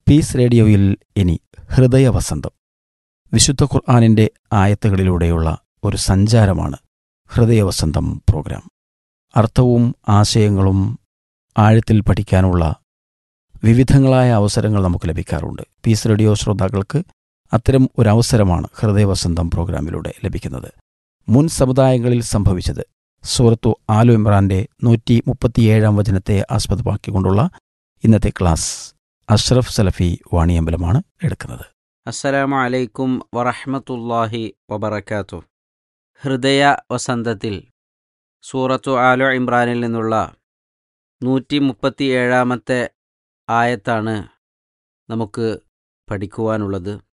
piece റേഡിയോയിൽ ഇനി ഹൃദയവസന്തം വിശുദ്ധ ഖുർആാനിൻ്റെ ആയത്തുകളിലൂടെയുള്ള ഒരു സഞ്ചാരമാണ് ഹൃദയവസന്തം പ്രോഗ്രാം അർത്ഥവും ആശയങ്ങളും ആഴത്തിൽ പഠിക്കാനുള്ള വിവിധങ്ങളായ അവസരങ്ങൾ നമുക്ക് ലഭിക്കാറുണ്ട് പീസ് റേഡിയോ ശ്രോതാക്കൾക്ക് അത്തരം ഒരു അവസരമാണ് ഹൃദയവസന്തം പ്രോഗ്രാമിലൂടെ ലഭിക്കുന്നത് മുൻ സമുദായങ്ങളിൽ സംഭവിച്ചത് സൂറത്തു ആലു ഇമ്രാന്റെ നൂറ്റി മുപ്പത്തിയേഴാം വചനത്തെ ആസ്പദമാക്കിക്കൊണ്ടുള്ള ഇന്നത്തെ ക്ലാസ് അഷ്റഫ് സലഫി വാണിയമ്പലമാണ് എടുക്കുന്നത് അസ്സലാമു അലൈക്കും വറഹ്മത്തുള്ളാഹി വബറകാതുഹു ഹൃദയ വസന്തത്തിൽ സൂറത്തു ആലു ഇമ്രാനിൽ നിന്നുള്ള നൂറ്റി മുപ്പത്തി ഏഴാമത്തെ ആയത്താണ് നമുക്ക് പഠിക്കുവാനുള്ളത്